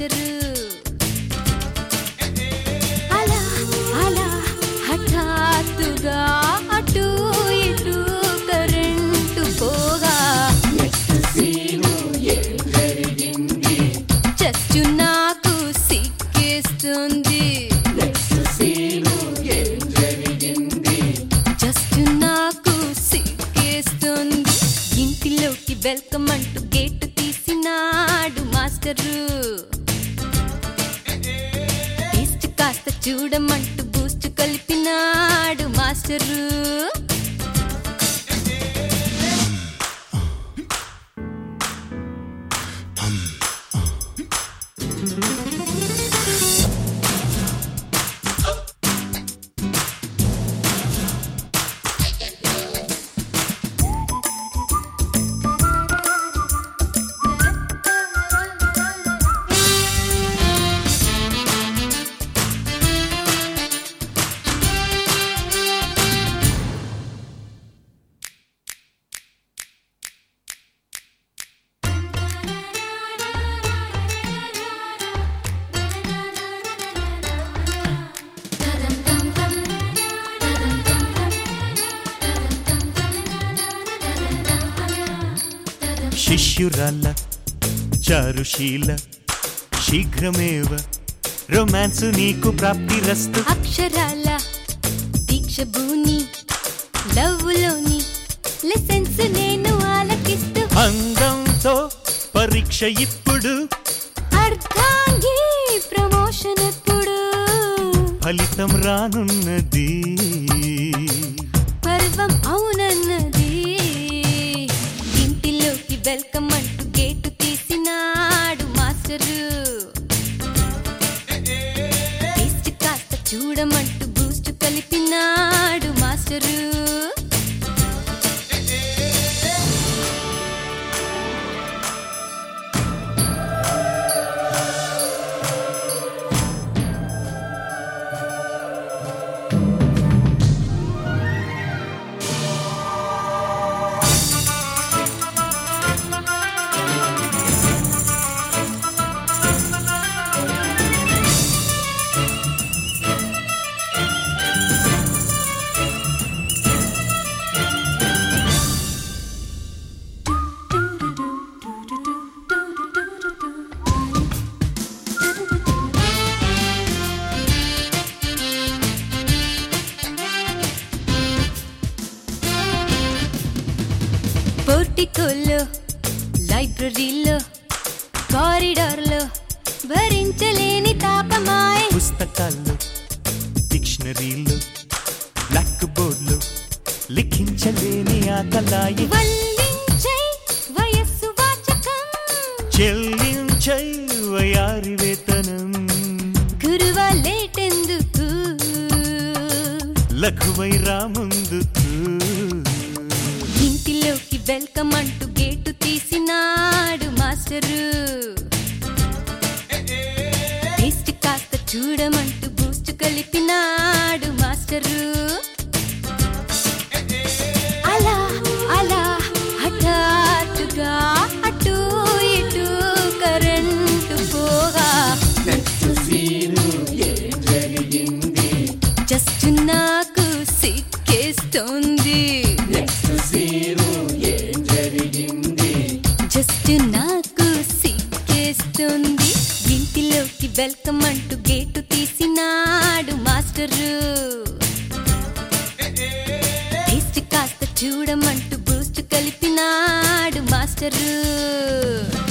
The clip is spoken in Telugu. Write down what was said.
మాస్టరు అలా అలా హఠాత్తుగా అటు ఇటు కరెంటు పోగా జస్ట్ నాకు సిక్కేస్తుంది జస్ట్ నాకు సిక్కేస్తుంది ఇంటిలోకి వెల్కమ్ అంటూ గేటు తీసినాడు మాస్టరు టేస్ట్ కాస్త చూడమంటూ బూస్ట్ కలిపినాడు మాస్టరు శిష్యురాల చారుశీల శీఘ్రమేవ రొమాన్సు నీకు ప్రాప్తిరస్తు అక్షరాల దీక్ష భూని లవ్లోని లెసన్స్ నేను ఆలకిస్తూ అందంతో పరీక్ష ఇప్పుడు అర్థాంగి ప్రమోషన్ ఎప్పుడు ఫలితం రానున్నది పర్వం అవునన్నది ఇంటిలోకి వెల్కమ్ అంటూ గేటు తీసినాడు మాస్టరు టేస్ట్ కాస్త చూడమంటూ బూస్ట్ కలిపినాడు మాస్టరు పోర్టికోలో లైబ్రరీలో కారిడార్లో భరించలేని తాపమాయ పుస్తకాల్లో డిక్షనరీలో బ్లాక్ బోర్డులో లిఖించలేని ఆకలాయి వల్లించై వయస్సు వాచకం చెల్లించై వయారి వేతనం గురువ లేటెందుకు లఘువై రాముందుకు ఇంటిలోకి వెల్కమ్ అంటూ గేటు తీసినాడు మాస్టరు టేస్ట్ కాస్త చూడమంటూ బూస్ట్ కలిపినాడు మాస్టరు అలా అలా హఠాత్తుగా అటు ఇటు కరెంటు పోగా జస్ట్ నాకు సిక్కేస్తోంది జస్ట్ నాకు సిక్కేస్తుంది ఇంటిలోకి వెల్కమ్ అంటూ గేటు తీసినాడు మాస్టరు టేస్ట్ కాస్త చూడమంటూ బూస్ట్ కలిపినాడు మాస్టరు